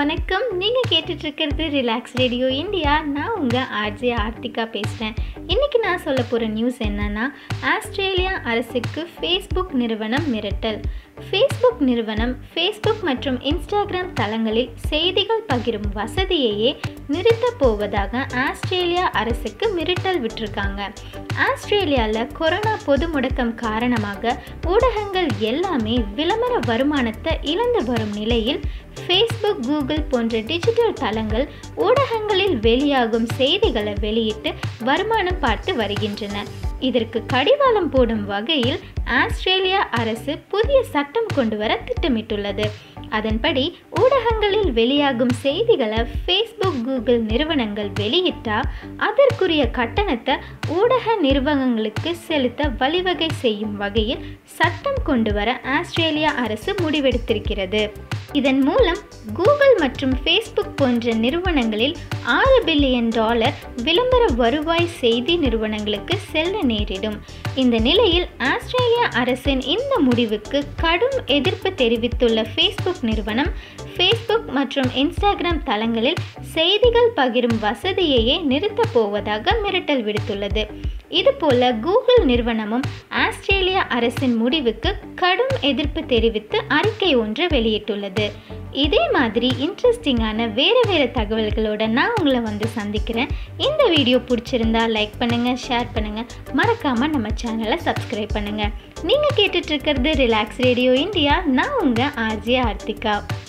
வணக்கம் நீங்கள் கேட்டுட்ருக்கிறது relax radio India நான் உங்கள் ஆர்ஜே ஆர்த்திகா பேசுகிறேன் இன்றைக்கி நான் சொல்ல போகிற நியூஸ் என்னன்னா ஆஸ்திரேலியா அரசுக்கு ஃபேஸ்புக் நிறுவனம் மிரட்டல் ஃபேஸ்புக் நிறுவனம் ஃபேஸ்புக் மற்றும் இன்ஸ்டாகிராம் தளங்களில் செய்திகள் பகிரும் வசதியையே நிறுத்தப் போவதாக ஆஸ்திரேலியா அரசுக்கு மிரட்டல் விட்டிருக்காங்க ஆஸ்திரேலியாவில் கொரோனா பொது முடக்கம் காரணமாக ஊடகங்கள் எல்லாமே விளம்பர வருமானத்தை இழந்து வரும் நிலையில் ஃபேஸ்புக் கூகுள் போன்ற டிஜிட்டல் தளங்கள் ஊடகங்களில் வெளியாகும் செய்திகளை வெளியிட்டு வருமானம் பார்த்து வருகின்றன இதற்கு கடிவாளம் போடும் வகையில் ஆஸ்திரேலியா அரசு புதிய சட்டம் கொண்டு வர திட்டமிட்டுள்ளது அதன்படி ஊடகங்களில் வெளியாகும் செய்திகளை ஃபேஸ்புக் கூகுள் நிறுவனங்கள் வெளியிட்டால் அதற்குரிய கட்டணத்தை ஊடக நிறுவனங்களுக்கு செலுத்த வழிவகை செய்யும் வகையில் சட்டம் கொண்டு வர ஆஸ்திரேலியா அரசு முடிவெடுத்திருக்கிறது இதன் மூலம் கூகுள் மற்றும் ஃபேஸ்புக் போன்ற நிறுவனங்களில் ஆறு பில்லியன் டாலர் விளம்பர வருவாய் செய்தி நிறுவனங்களுக்கு செல்ல நேரிடும் இந்த நிலையில் ஆஸ்திரேலியா அரசின் இந்த முடிவுக்கு கடும் எதிர்ப்பு தெரிவித்துள்ள ஃபேஸ்புக் நிறுவனம் ஃபேஸ்புக் மற்றும் இன்ஸ்டாகிராம் தளங்களில் செய்திகள் பகிரும் வசதியையே நிறுத்தப் போவதாக மிரட்டல் விடுத்துள்ளது இதுபோல கூகுள் நிறுவனமும் ஆஸ்திரேலியா அரசின் முடிவுக்கு கடும் எதிர்ப்பு தெரிவித்து அறிக்கை ஒன்று வெளியிட்டுள்ளது இதே மாதிரி இன்ட்ரெஸ்டிங்கான வேறு வேறு தகவல்களோட நான் உங்களை வந்து சந்திக்கிறேன் இந்த வீடியோ பிடிச்சிருந்தா லைக் பண்ணுங்கள் ஷேர் பண்ணுங்கள் மறக்காமல் நம்ம சேனலை சப்ஸ்கிரைப் பண்ணுங்கள் நீங்கள் கேட்டுட்ருக்கிறது ரிலாக்ஸ் ரேடியோ இந்தியா நான் உங்கள் ஆர்ஜே ஆர்த்திகா